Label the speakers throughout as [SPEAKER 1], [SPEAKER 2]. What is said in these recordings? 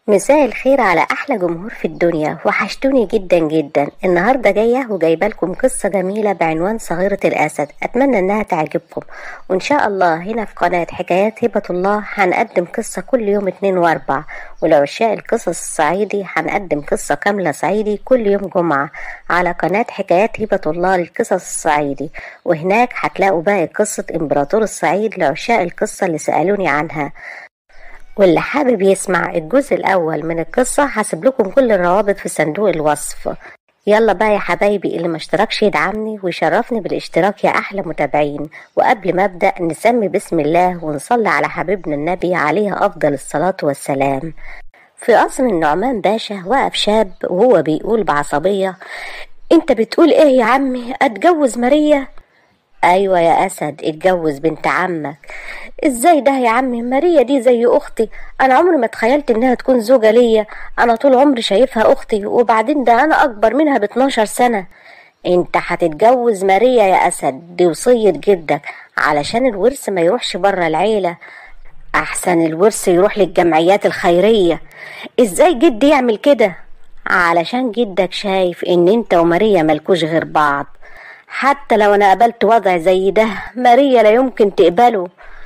[SPEAKER 1] مساء الخير على احلى جمهور في الدنيا وحشتوني جدا جدا النهارده جايه وجايبه لكم قصه جميله بعنوان صغيره الاسد اتمنى انها تعجبكم وان شاء الله هنا في قناه حكايات هبه الله هنقدم قصه كل يوم اتنين واربع ولعشاق القصص الصعيدي هنقدم قصه كامله صعيدي كل يوم جمعه على قناه حكايات هبه الله للقصص الصعيدي وهناك هتلاقوا باقي قصه امبراطور الصعيد لعشاق القصه اللي سالوني عنها واللي حابب يسمع الجزء الأول من القصة هسيب لكم كل الروابط في صندوق الوصف يلا بقى يا حبايبي اللي ما اشتركش يدعمني ويشرفني بالاشتراك يا أحلى متابعين وقبل ما أبدأ نسمي بسم الله ونصلي على حبيبنا النبي عليه أفضل الصلاة والسلام في قصر النعمان باشا وقف شاب وهو بيقول بعصبية انت بتقول ايه يا عمي اتجوز ماريا ايوه يا اسد اتجوز بنت عمك ازاي ده يا عمي ماريا دي زي اختي انا عمري ما تخيلت انها تكون زوجة ليا انا طول عمري شايفها اختي وبعدين ده انا اكبر منها ب 12 سنة انت هتتجوز ماريا يا اسد دي وصية جدك علشان الورث ما يروحش بره العيلة احسن الورث يروح للجمعيات الخيرية ازاي جدي يعمل كده علشان جدك شايف ان انت وماريا ملكوش غير بعض حتى لو انا قبلت وضع زي ده ماريا لا يمكن تقبله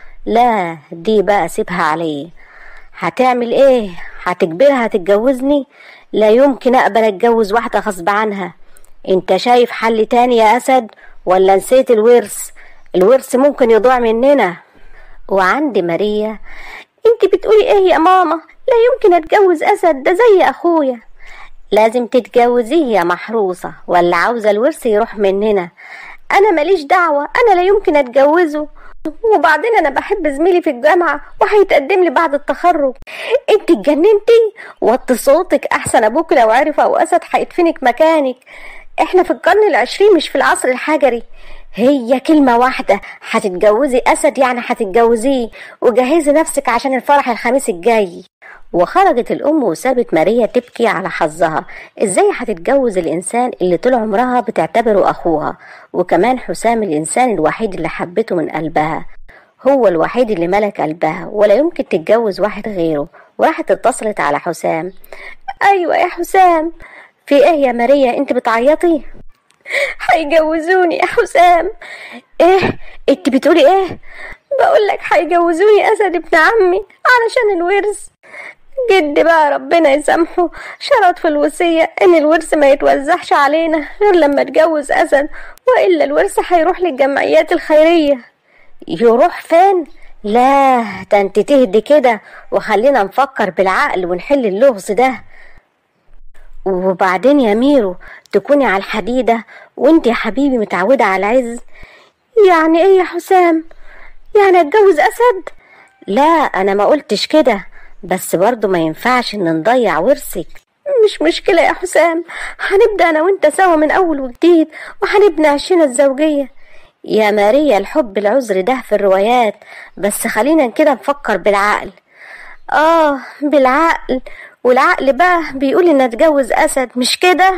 [SPEAKER 1] لا دي بقى سيبها عليه هتعمل ايه هتجبرها تتجوزني لا يمكن اقبل اتجوز واحدة غصب عنها انت شايف حل تاني يا اسد ولا نسيت الورث الورث ممكن يضيع مننا وعند ماريا انت بتقولي ايه يا ماما لا يمكن اتجوز اسد ده زي اخويا لازم تتجوزيه يا محروسة ولا عاوزة الورث يروح مننا أنا ماليش دعوة أنا لا يمكن أتجوزه وبعدين أنا بحب زميلي في الجامعة وهيتقدم لي بعد التخرج أنت اتجننتي وطي صوتك أحسن أبوك لو عرف أو أسد هيدفنك مكانك إحنا في القرن العشرين مش في العصر الحجري هي كلمة واحدة هتتجوزي أسد يعني هتتجوزيه وجهزي نفسك عشان الفرح الخميس الجاي وخرجت الأم وسابت ماريا تبكي على حظها إزاي هتتجوز الإنسان اللي طول عمرها بتعتبره أخوها وكمان حسام الإنسان الوحيد اللي حبته من قلبها هو الوحيد اللي ملك قلبها ولا يمكن تتجوز واحد غيره وراحت اتصلت على حسام أيوة يا حسام في إيه يا ماريا أنت بتعيطي هيجوزوني يا حسام ايه انت بتقولي ايه بقول لك هيجوزوني اسد ابن عمي علشان الورث جد بقى ربنا يسامحه شرط في الوصية ان الورث ما يتوزعش علينا غير لما اتجوز اسد والا الورث هيروح للجمعيات الخيرية يروح فين لا ده انت تهدي كده وخلينا نفكر بالعقل ونحل اللغز ده وبعدين يا ميرو تكوني على الحديدة وانت يا حبيبي متعودة على العز يعني ايه يا حسام يعني اتجوز اسد لا انا ما قلتش كده بس برضو ما ينفعش ان نضيع ورثك مش مشكلة يا حسام هنبدأ انا وانت سوا من اول وجديد وهنبني عشنا الزوجية يا ماريا الحب العذر ده في الروايات بس خلينا كده نفكر بالعقل اه بالعقل والعقل بقى بيقول ان اتجوز اسد مش كده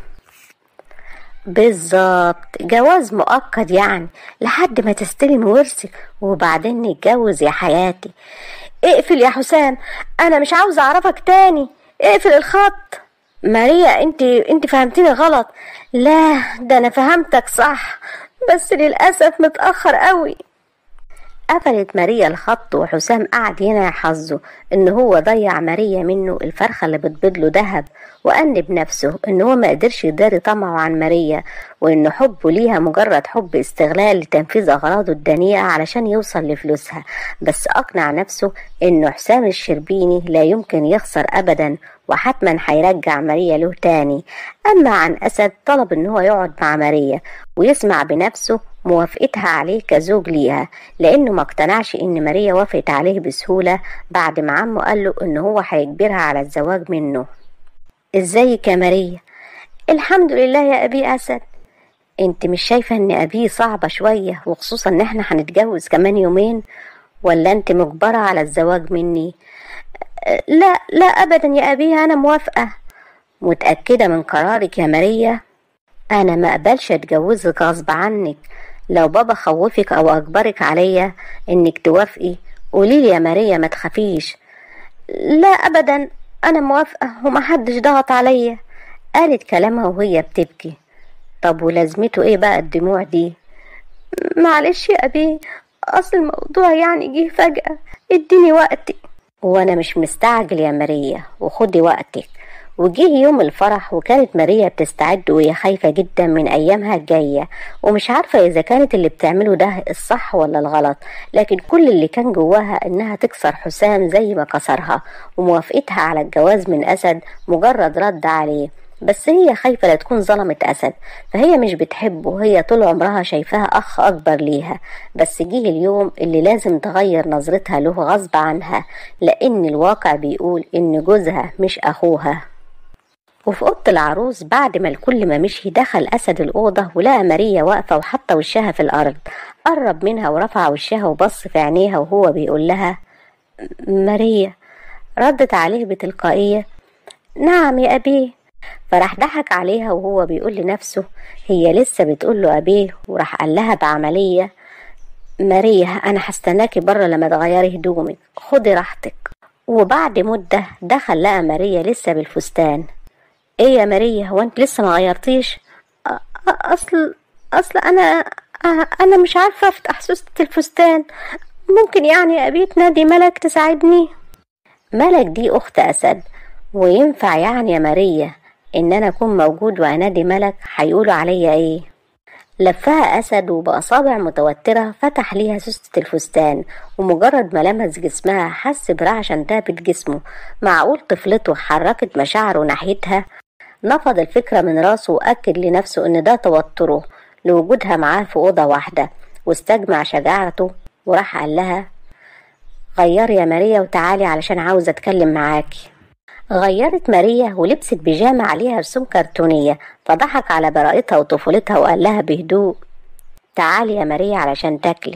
[SPEAKER 1] بالظبط جواز مؤقت يعني لحد ما تستلم ورثك وبعدين نتجوز يا حياتي اقفل يا حسام انا مش عاوز اعرفك تاني اقفل الخط ماريا انت انت فهمتني غلط لا ده انا فهمتك صح بس للاسف متاخر قوي قفلت ماريا الخط وحسام قعد ينعي حظه ان هو ضيع ماريا منه الفرخة اللي بتبيض له دهب وأنب نفسه ان هو ما قدرش يداري طمعه عن ماريا وان حبه ليها مجرد حب استغلال لتنفيذ اغراضه الدنيئة علشان يوصل لفلوسها بس اقنع نفسه انه حسام الشربيني لا يمكن يخسر ابدا وحتما هيرجع ماريا له تاني اما عن اسد طلب ان هو يقعد مع ماريا ويسمع بنفسه موافقتها عليه كزوج ليها لانه ما اقتنعش ان ماريا وافقت عليه بسهولة بعد ما عمه قال له ان هو هيجبرها على الزواج منه ازيك يا ماريا الحمد لله يا ابي اسد انت مش شايفة ان ابيه صعبة شوية وخصوصا ان احنا هنتجوز كمان يومين ولا انت مجبرة على الزواج مني لا لا ابدا يا ابيه انا موافقة متأكدة من قرارك يا ماريا انا ما اقبلش اتجوزك غصب عنك لو بابا خوفك او اجبرك عليا انك توافقي قوليلي يا ماريا ما تخافيش لا ابدا أنا موافقة ومحدش ضغط عليا قالت كلامها وهي بتبكي طب ولازمته ايه بقى الدموع دي معلش يا أبي أصل الموضوع يعني جه فجأة اديني وقتي وانا مش مستعجل يا ماريا وخدي وقتك وجه يوم الفرح وكانت ماريا بتستعد وهي خايفة جدا من أيامها الجاية ومش عارفة إذا كانت اللي بتعمله ده الصح ولا الغلط لكن كل اللي كان جواها إنها تكسر حسام زي ما كسرها وموافقتها على الجواز من أسد مجرد رد عليه بس هي خايفة لا تكون ظلمت أسد فهي مش بتحبه هي طول عمرها شايفاها أخ أكبر ليها بس جه اليوم اللي لازم تغير نظرتها له غصب عنها لأن الواقع بيقول إن جوزها مش أخوها وفي أوضة العروس بعد ما الكل ما مشي دخل أسد الأوضة ولقى ماريا واقفة وحاطة وشها في الأرض قرب منها ورفع وشها وبص في عينيها وهو بيقول لها ماريا ردت عليه بتلقائية نعم يا أبيه فراح ضحك عليها وهو بيقول لنفسه هي لسه بتقول له أبيه وراح قال لها بعملية ماريا أنا هستناكي بره لما تغيري هدومك خدي راحتك وبعد مدة دخل لقى ماريا لسه بالفستان ايه يا ماريا هو انت لسه ما غيرتيش اصل اصل انا انا مش عارفه افتح سوسة الفستان ممكن يعني ابيت نادي ملك تساعدني ملك دي اخت اسد وينفع يعني يا ماريا ان انا اكون موجود وانادي ملك هيقولوا عليا ايه لفها أسد وبأصابع متوترة فتح ليها سوسة الفستان ومجرد ما لمس جسمها حس برعشة انتابت جسمه معقول طفلته حركت مشاعره ناحيتها نفض الفكرة من راسه وأكد لنفسه إن ده توتره لوجودها معاه في أوضة واحدة واستجمع شجاعته وراح قال لها غيري يا ماريا وتعالي علشان عاوزة أتكلم معاكي غيرت ماريا ولبست بيجامة عليها رسوم كرتونية فضحك على براءتها وطفولتها وقال لها بهدوء تعالي يا ماريا علشان تاكلي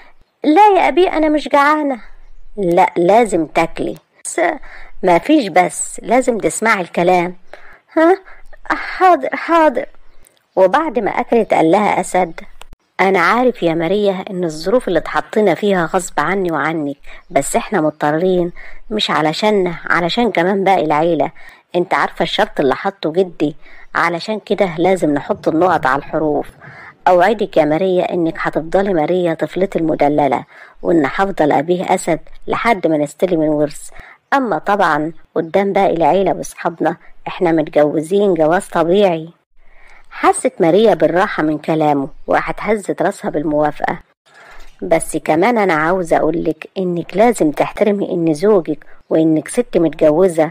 [SPEAKER 1] لا يا أبي أنا مش جعانة لا لازم تاكلي بس ما فيش بس لازم تسمعي الكلام ها حاضر حاضر وبعد ما أكلت قال لها أسد أنا عارف يا ماريا إن الظروف اللي اتحطينا فيها غصب عني وعنك بس إحنا مضطرين مش علشان علشان كمان باقي العيلة أنت عارفة الشرط اللي حطه جدي علشان كده لازم نحط النقط على الحروف أوعدك يا ماريا إنك هتفضلي ماريا طفلتي المدللة وإن هفضل أبيه أسد لحد ما نستلم الورث أما طبعا قدام باقي العيلة وأصحابنا إحنا متجوزين جواز طبيعي حست ماريا بالراحة من كلامه وراحت هزت راسها بالموافقة بس كمان أنا عاوزة أقولك إنك لازم تحترمي إن زوجك وإنك ست متجوزة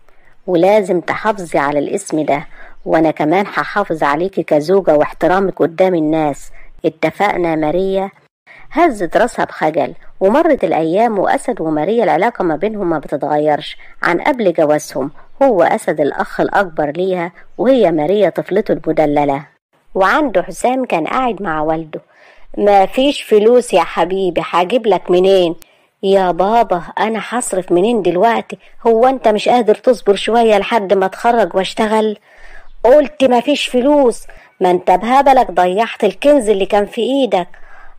[SPEAKER 1] ولازم تحافظي على الاسم ده وأنا كمان هحافظ عليكي كزوجة واحترامك قدام الناس اتفقنا ماريا هزت راسها بخجل ومرت الأيام وأسد وماريا العلاقة ما بينهم ما بتتغيرش عن قبل جوازهم هو أسد الأخ الأكبر ليها وهي ماريا طفلته المدللة وعنده حسام كان قاعد مع والده ما فيش فلوس يا حبيبي هجيب لك منين يا بابا انا هصرف منين دلوقتي هو انت مش قادر تصبر شوية لحد ما اتخرج واشتغل قلت ما فيش فلوس ما انت بهبلك ضيعت الكنز اللي كان في ايدك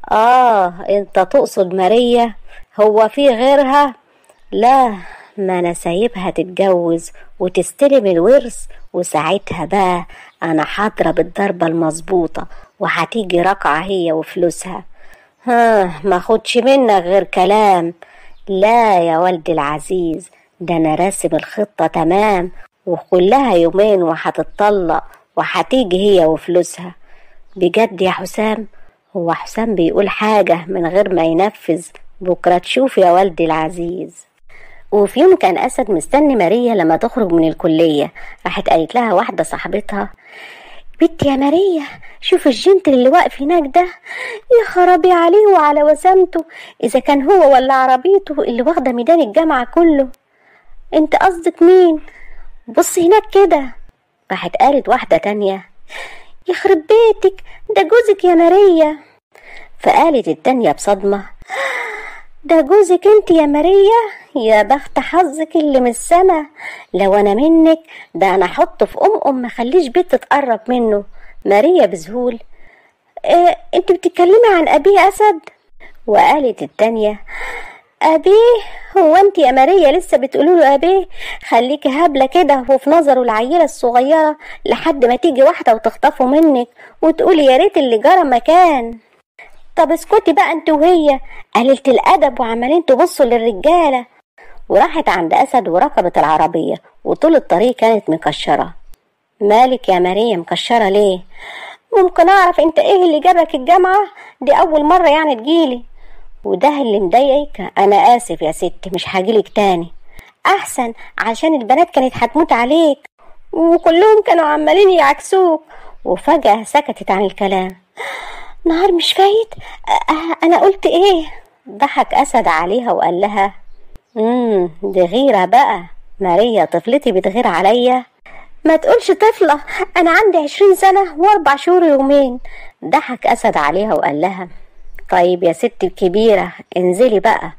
[SPEAKER 1] اه انت تقصد ماريا هو في غيرها لا ما انا سايبها تتجوز وتستلم الورث وساعتها بقى انا هضرب الضربة المظبوطة وهتيجي رقعة هي وفلوسها ها ما خدش منك غير كلام لا يا ولدي العزيز ده انا راسم الخطة تمام وكلها يومين وهتتطلق وهتيجي هي وفلوسها بجد يا حسام هو حسام بيقول حاجة من غير ما ينفذ بكرة تشوف يا ولدي العزيز وفي يوم كان أسد مستني ماريا لما تخرج من الكلية راحت قالت لها واحدة صاحبتها بنت يا ماريا شوف الجنتل اللي واقف هناك ده يا خرابي عليه وعلى وسامته إذا كان هو ولا عربيته اللي واخدة ميدان الجامعة كله انت قصدك مين بص هناك كده راحت قالت واحدة تانية يخرب بيتك ده جوزك يا ماريا فقالت التانية بصدمة ده جوزك انت يا ماريا يا بخت حظك اللي من السما لو انا منك ده انا احطه في ام ام مخليش بنت تقرب منه ماريا بذهول اه انت بتتكلمي عن ابي اسد وقالت التانية أبيه هو أنت يا ماريا لسه بتقولوا له أبيه خليكي هبلة كده وفي نظره العيلة الصغيرة لحد ما تيجي واحدة وتخطفه منك وتقولي يا ريت اللي جرى مكان طب اسكتي بقى انت وهي قليلة الأدب وعمالين تبصوا للرجالة وراحت عند أسد وركبت العربية وطول الطريق كانت مكشرة مالك يا ماريا مكشرة ليه؟ ممكن أعرف أنت إيه اللي جابك الجامعة؟ دي أول مرة يعني تجيلي وده اللي مضايقك أنا آسف يا ستي مش هجيلك تاني أحسن عشان البنات كانت هتموت عليك وكلهم كانوا عمالين يعكسوك وفجأة سكتت عن الكلام نهار مش فايت أ- أنا قلت إيه؟ ضحك أسد عليها وقال لها امم دي غيرة بقى ماريا طفلتي بتغير عليا ما تقولش طفلة أنا عندي عشرين سنة وأربع شهور يومين ضحك أسد عليها وقال لها طيب يا ست الكبيرة انزلي بقى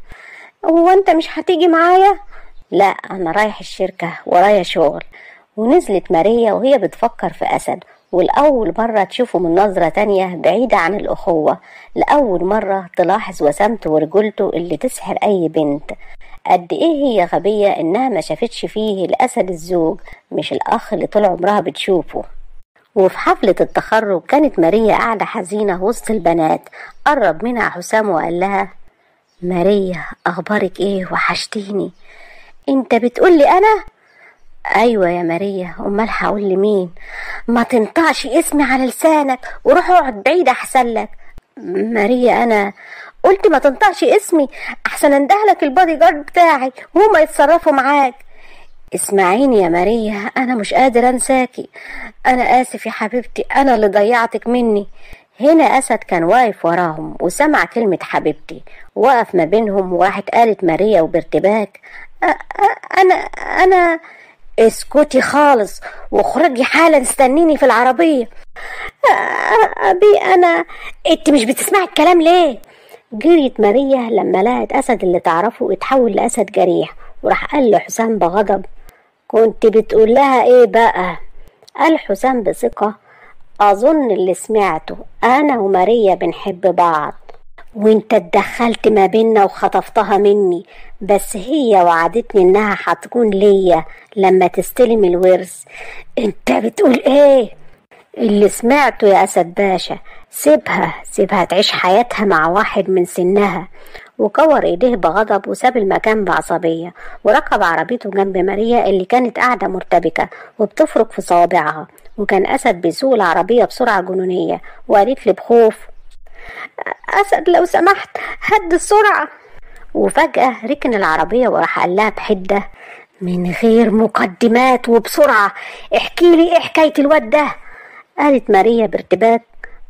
[SPEAKER 1] هو أنت مش هتيجي معايا؟ لا أنا رايح الشركة ورايا شغل ونزلت ماريا وهي بتفكر في أسد والأول مرة تشوفه من نظرة تانية بعيدة عن الأخوة لأول مرة تلاحظ وسامته ورجولته اللي تسحر أي بنت قد إيه هي غبية إنها ما شافتش فيه الأسد الزوج مش الأخ اللي طول عمرها بتشوفه وفي حفلة التخرج كانت ماريا قاعدة حزينة وسط البنات قرب منها حسام وقال لها ماريا أخبارك إيه وحشتيني أنت بتقولي أنا؟ أيوة يا ماريا أمال هقول لمين؟ ما تنطقش اسمي على لسانك وروح اقعد بعيد أحسن لك ماريا أنا قلت ما تنطقش اسمي أحسن اندهلك البادي جارد بتاعي وهما يتصرفوا معاك اسمعيني يا ماريا أنا مش قادر أنساكي أنا آسف يا حبيبتي أنا اللي ضيعتك مني هنا أسد كان واقف وراهم وسمع كلمة حبيبتي وقف ما بينهم وراحت قالت ماريا وبارتباك "أ- أ- أنا أنا اسكتي خالص واخرجي حالا استنيني في العربية "أ- أبي أنا أنت مش بتسمعي الكلام ليه؟ جريت ماريا لما لقت أسد اللي تعرفه اتحول لأسد جريح وراح قال لحسام بغضب كنت بتقول لها ايه بقى قال حسام بثقة أظن اللي سمعته أنا وماريا بنحب بعض وانت اتدخلت ما بينا وخطفتها مني بس هي وعدتني انها هتكون ليا لما تستلم الورث انت بتقول ايه اللي سمعته يا أسد باشا سيبها سيبها تعيش حياتها مع واحد من سنها وكور ايديه بغضب وساب المكان بعصبية وركب عربيته جنب ماريا اللي كانت قاعدة مرتبكة وبتفرك في صوابعها وكان أسد بيسوق العربية بسرعة جنونية وقالت لي بخوف أسد لو سمحت هد السرعة وفجأة ركن العربية وراح قال لها بحدة من غير مقدمات وبسرعة احكي لي ايه حكاية الواد ده قالت ماريا بارتباك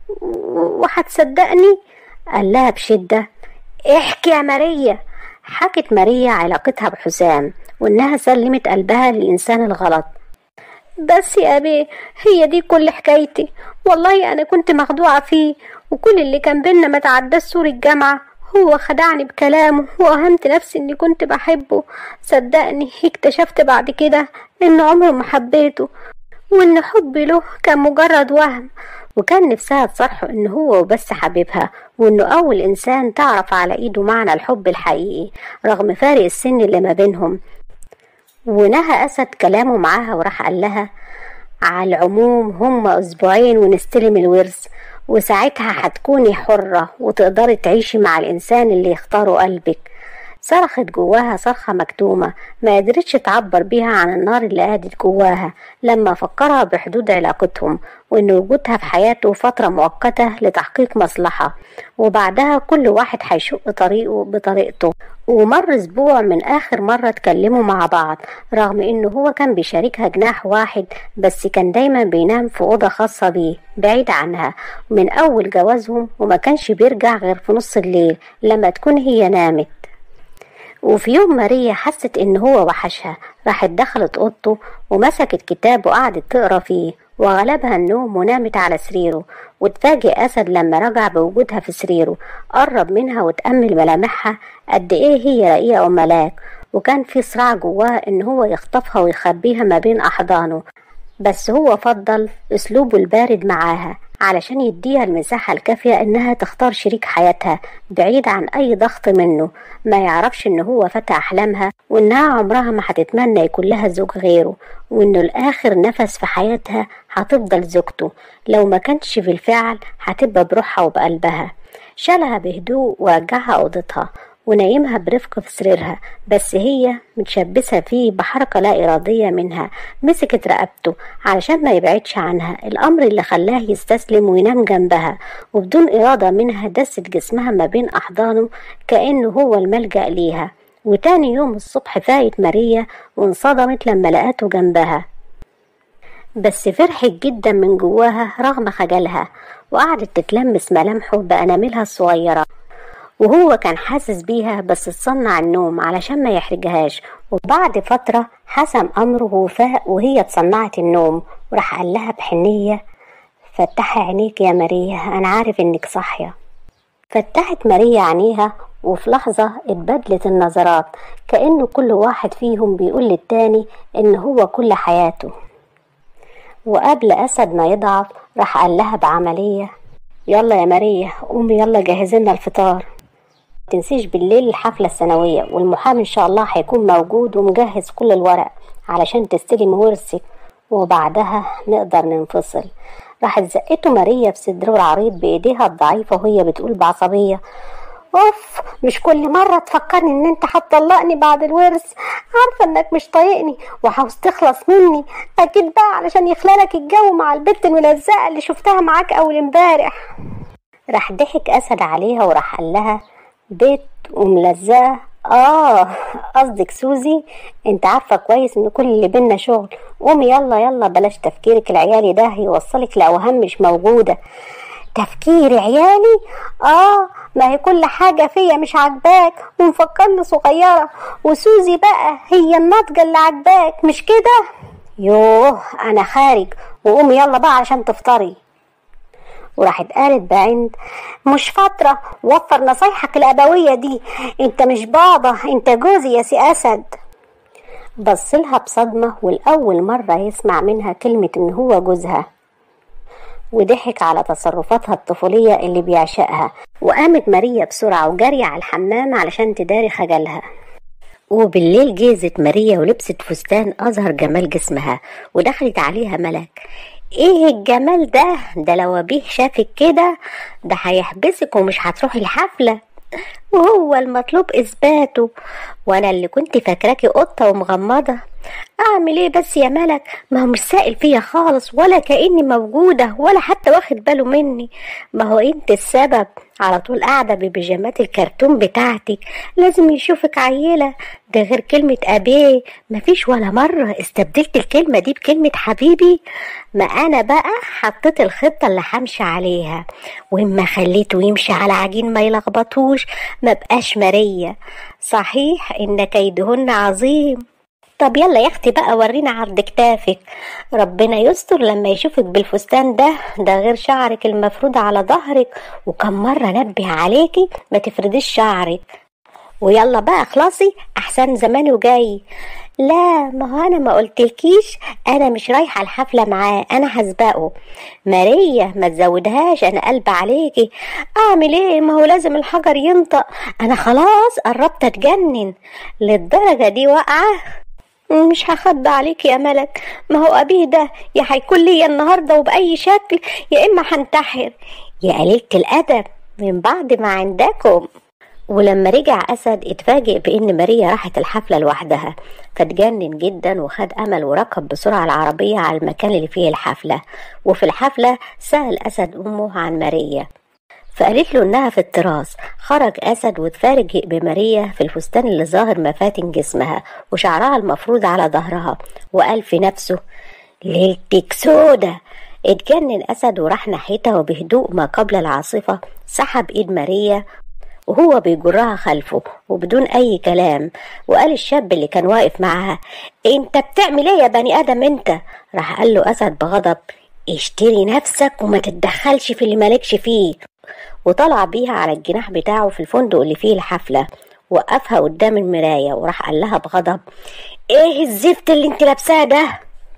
[SPEAKER 1] وهتصدقني قال لها بشدة احكي يا ماريا حكت ماريا علاقتها بحسام وانها سلمت قلبها للانسان الغلط بس يا أبي هي دي كل حكايتي والله أنا كنت مخدوعة فيه وكل اللي كان بينا ما تعداش سور الجامعة هو خدعني بكلامه وأهمت نفسي إني كنت بحبه صدقني اكتشفت بعد كده إن عمره ما حبيته وإن حبي له كان مجرد وهم وكان نفسها تصرحه إن هو وبس حبيبها وإنه أول إنسان تعرف على إيده معنى الحب الحقيقي رغم فارق السن اللي ما بينهم ونهى أسد كلامه معاها وراح قال لها على العموم هم أسبوعين ونستلم الورث وساعتها هتكوني حرة وتقدري تعيشي مع الإنسان اللي يختاره قلبك صرخت جواها صرخة مكتومة ما قدرتش تعبر بيها عن النار اللي قادت جواها لما فكرها بحدود علاقتهم وإن وجودها في حياته فترة مؤقتة لتحقيق مصلحة وبعدها كل واحد هيشق طريقه بطريقته ومر أسبوع من آخر مرة اتكلموا مع بعض رغم إنه هو كان بيشاركها جناح واحد بس كان دايما بينام في أوضة خاصة بيه بعيد عنها من أول جوازهم وما كانش بيرجع غير في نص الليل لما تكون هي نامت وفي يوم ماريا حست ان هو وحشها راحت دخلت اوضته ومسكت كتاب وقعدت تقرا فيه وغلبها النوم ونامت على سريره وتفاجئ اسد لما رجع بوجودها في سريره قرب منها وتأمل ملامحها قد ايه هي رقيقة وملاك وكان في صراع جواه ان هو يخطفها ويخبيها ما بين احضانه بس هو فضل اسلوبه البارد معاها علشان يديها المساحة الكافية إنها تختار شريك حياتها بعيد عن أي ضغط منه ما يعرفش إن هو فتى أحلامها وإنها عمرها ما هتتمنى يكون لها زوج غيره وإنه الآخر نفس في حياتها هتفضل زوجته لو ما كانش في الفعل هتبقى بروحها وبقلبها شالها بهدوء ورجعها أوضتها ونايمها برفق في سريرها بس هي متشبثة فيه بحركة لا إرادية منها مسكت رقبته علشان ما يبعدش عنها الأمر اللي خلاه يستسلم وينام جنبها وبدون إرادة منها دست جسمها ما بين أحضانه كأنه هو الملجأ ليها وتاني يوم الصبح فاقت ماريا وانصدمت لما لقته جنبها بس فرحت جدا من جواها رغم خجلها وقعدت تتلمس ملامحه بأناملها الصغيرة وهو كان حاسس بيها بس اتصنع النوم علشان ما يحرجهاش وبعد فترة حسم أمره وفاق وهي اتصنعت النوم وراح قال لها بحنية فتحي عينيك يا ماريا أنا عارف إنك صاحية فتحت ماريا عينيها وفي لحظة اتبدلت النظرات كأنه كل واحد فيهم بيقول للتاني إن هو كل حياته وقبل أسد ما يضعف راح قال لها بعملية يلا يا ماريا قومي يلا جهزي الفطار تنسيش بالليل الحفلة السنوية والمحامي إن شاء الله هيكون موجود ومجهز كل الورق علشان تستلم ورثك وبعدها نقدر ننفصل راحت زقته ماريا بصدره العريض بإيديها الضعيفة وهي بتقول بعصبية اوف مش كل مرة تفكرني ان انت هتطلقني بعد الورث عارفة انك مش طايقني وعاوز تخلص مني اكيد بقى علشان يخلالك الجو مع البت الملزقة اللي شفتها معاك اول امبارح راح ضحك اسد عليها وراح قال لها بيت وملزقة اه قصدك سوزي انت عارفة كويس ان كل اللي بينا شغل قومي يلا يلا بلاش تفكيرك العيالي ده هيوصلك لأوهام مش موجودة تفكير عيالي اه ما هي كل حاجة فيا مش عاجباك ومفكرني صغيرة وسوزي بقى هي الناضجة اللي عاجباك مش كده يوه انا خارج وقومي يلا بقى عشان تفطري وراحت قالت بعند مش فترة وفر نصايحك الأبوية دي انت مش بابا انت جوزي يا سي أسد بصلها بصدمة والأول مرة يسمع منها كلمة إن هو جوزها وضحك على تصرفاتها الطفولية اللي بيعشقها وقامت ماريا بسرعة وجري على الحمام علشان تداري خجلها وبالليل جيزت ماريا ولبست فستان أظهر جمال جسمها ودخلت عليها ملك ايه الجمال ده ده لو ابيه شافك كده ده هيحبسك ومش هتروحي الحفلة وهو المطلوب اثباته وانا اللي كنت فاكراكي قطة ومغمضة اعمل ايه بس يا ملك ما هو مش سائل فيا خالص ولا كاني موجوده ولا حتى واخد باله مني ما هو انت السبب على طول قاعده ببيجامات الكرتون بتاعتك لازم يشوفك عيله ده غير كلمه ابيه مفيش ولا مره استبدلت الكلمه دي بكلمه حبيبي ما انا بقى حطيت الخطه اللي همشي عليها واما خليته يمشي على عجين ما يلخبطوش ما بقاش ماريا صحيح ان كيدهن عظيم طب يلا يا اختي بقى ورينا عرض كتافك ربنا يستر لما يشوفك بالفستان ده ده غير شعرك المفروض على ظهرك وكم مرة نبه عليكي ما تفرديش شعرك ويلا بقى اخلصي احسن زمانه جاي لا ما هو انا ما قلتلكيش انا مش رايحه الحفله معاه انا هسبقه ماريا ما تزودهاش انا قلب عليكي اعمل ايه ما هو لازم الحجر ينطق انا خلاص قربت اتجنن للدرجه دي واقعه مش هخبى عليك يا ملك ما هو أبيه ده يا هيكون ليا النهارده وبأي شكل يا إما هنتحر يا قليلة الأدب من بعد ما عندكم ولما رجع أسد اتفاجئ بإن ماريا راحت الحفلة لوحدها فاتجنن جدا وخد أمل وركب بسرعة العربية على المكان اللي فيه الحفلة وفي الحفلة سأل أسد أمه عن ماريا فقالت له إنها في التراث خرج أسد واتفاجئ بماريا في الفستان اللي ظاهر مفاتن جسمها وشعرها المفروض على ظهرها وقال في نفسه ليلتك سودا اتجنن أسد وراح ناحيتها وبهدوء ما قبل العاصفة سحب إيد ماريا وهو بيجرها خلفه وبدون أي كلام وقال الشاب اللي كان واقف معاها انت بتعمل ايه يا بني آدم انت راح قال له أسد بغضب اشتري نفسك وما تتدخلش في اللي مالكش فيه وطلع بيها على الجناح بتاعه في الفندق اللي فيه الحفلة وقفها قدام المراية وراح قال لها بغضب ايه الزفت اللي انت لابساه ده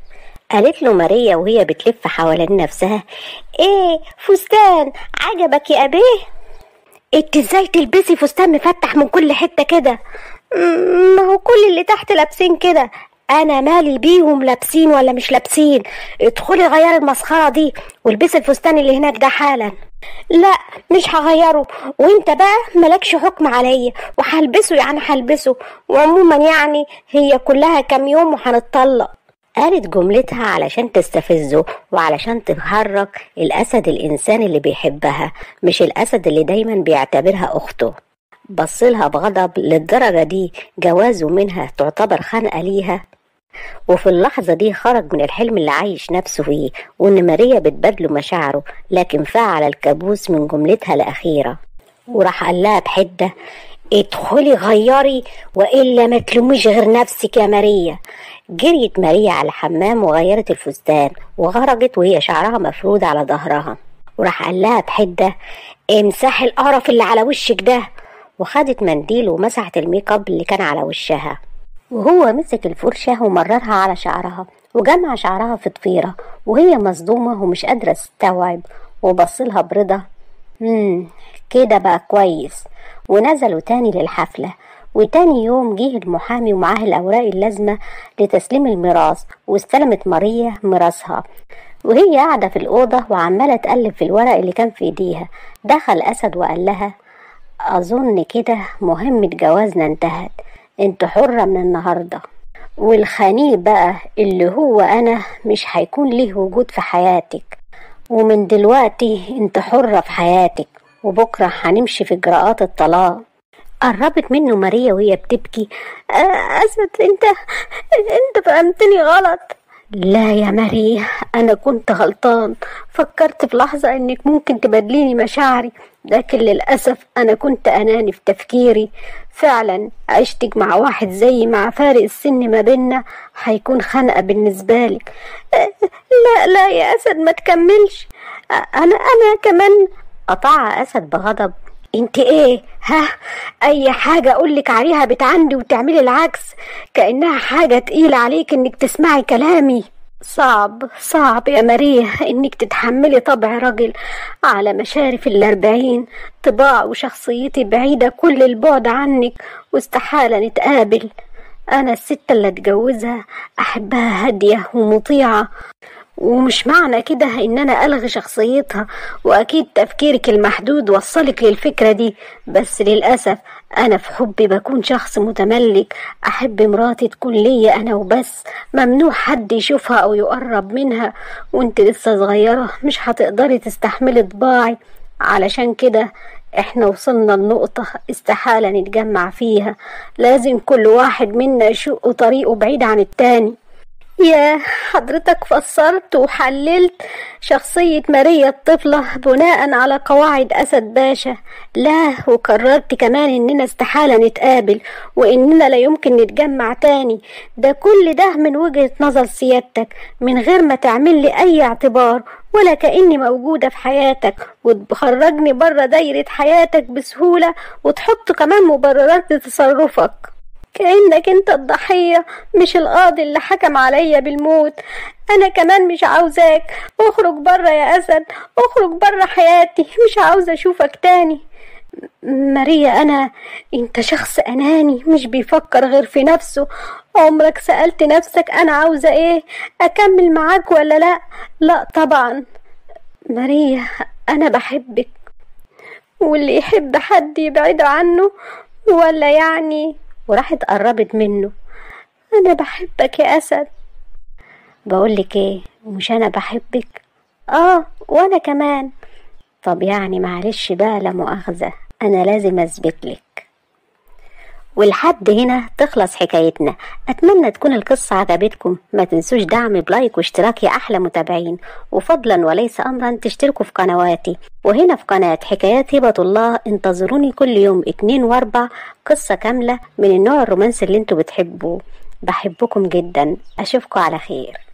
[SPEAKER 1] قالت له ماريا وهي بتلف حوالين نفسها ايه فستان عجبك يا ابيه انت ازاي تلبسي فستان مفتح من كل حته كده "م- ما هو كل اللي تحت لابسين كده انا مالي بيهم لابسين ولا مش لابسين ادخلي غيري المسخره دي والبسي الفستان اللي هناك ده حالا لا مش هغيره وانت بقى مالكش حكم عليا وهلبسه يعني هلبسه وعموما يعني هي كلها كام يوم وهنتطلق قالت جملتها علشان تستفزه وعلشان تحرك الأسد الإنسان اللي بيحبها مش الأسد اللي دايما بيعتبرها أخته بصلها بغضب للدرجة دي جوازه منها تعتبر خنقة ليها وفي اللحظة دي خرج من الحلم اللي عايش نفسه فيه وإن ماريا بتبادله مشاعره لكن فعل الكابوس من جملتها الأخيرة وراح قال لها بحدة ادخلي غيري وإلا ما تلوميش غير نفسك يا ماريا جريت ماريا على الحمام وغيرت الفستان وخرجت وهي شعرها مفرود على ظهرها وراح قال لها بحدة امسحي القرف اللي على وشك ده وخدت منديل ومسحت الميك اب اللي كان على وشها وهو مسك الفرشة ومررها على شعرها وجمع شعرها في ضفيرة وهي مصدومة ومش قادرة تستوعب وبصلها برضا مم كده بقى كويس ونزلوا تاني للحفلة وتاني يوم جه المحامي ومعاه الأوراق اللازمة لتسليم الميراث واستلمت ماريا ميراثها وهي قاعدة في الأوضة وعمالة تقلب في الورق اللي كان في إيديها دخل أسد وقال لها أظن كده مهمة جوازنا انتهت انت حرة من النهاردة والخنيق بقى اللي هو أنا مش هيكون ليه وجود في حياتك ومن دلوقتي انت حرة في حياتك وبكرة هنمشي في إجراءات الطلاق قربت منه ماريا وهي بتبكي آه، أسد انت انت فهمتني غلط لا يا ماريا أنا كنت غلطان فكرت في لحظة إنك ممكن تبادليني مشاعري لكن للأسف أنا كنت أناني في تفكيري فعلا عشتك مع واحد زي مع فارق السن ما بينا هيكون خنقة بالنسبة لك آه، لا لا يا أسد ما تكملش آه، أنا أنا كمان قطع أسد بغضب انت ايه ها اي حاجة اقولك عليها بتعندي وتعملي العكس كأنها حاجة تقيلة عليك انك تسمعي كلامي صعب صعب يا ماريا انك تتحملي طبع راجل على مشارف الاربعين طباع وشخصيتي بعيدة كل البعد عنك واستحالة نتقابل انا الست اللي اتجوزها احبها هادية ومطيعة ومش معنى كده ان انا الغي شخصيتها واكيد تفكيرك المحدود وصلك للفكرة دي بس للأسف انا في حبي بكون شخص متملك احب مراتي تكون ليا انا وبس ممنوع حد يشوفها او يقرب منها وانت لسه صغيرة مش هتقدري تستحملي طباعي علشان كده احنا وصلنا لنقطة استحالة نتجمع فيها لازم كل واحد منا يشق طريقه بعيد عن التاني يا حضرتك فسرت وحللت شخصية ماريا الطفلة بناء على قواعد أسد باشا لا وكررت كمان إننا استحالة نتقابل وإننا لا يمكن نتجمع تاني ده كل ده من وجهة نظر سيادتك من غير ما تعمل لي أي اعتبار ولا كأني موجودة في حياتك وتخرجني بره دايرة حياتك بسهولة وتحط كمان مبررات لتصرفك كأنك انت الضحية مش القاضي اللي حكم عليا بالموت انا كمان مش عاوزاك اخرج برا يا اسد اخرج برا حياتي مش عاوزة اشوفك تاني ماريا انا انت شخص اناني مش بيفكر غير في نفسه عمرك سألت نفسك انا عاوزة ايه اكمل معاك ولا لا لا طبعا ماريا انا بحبك واللي يحب حد يبعد عنه ولا يعني وراحت قربت منه انا بحبك يا اسد بقولك ايه مش انا بحبك اه وانا كمان طب يعني معلش بقى لا مؤاخذة انا لازم اثبتلك ولحد هنا تخلص حكايتنا اتمنى تكون القصة عجبتكم ما تنسوش دعم بلايك واشتراك يا احلى متابعين وفضلا وليس امرا تشتركوا في قنواتي وهنا في قناة حكايات هبة الله انتظروني كل يوم اتنين واربع قصة كاملة من النوع الرومانسي اللي انتوا بتحبوه بحبكم جدا اشوفكم على خير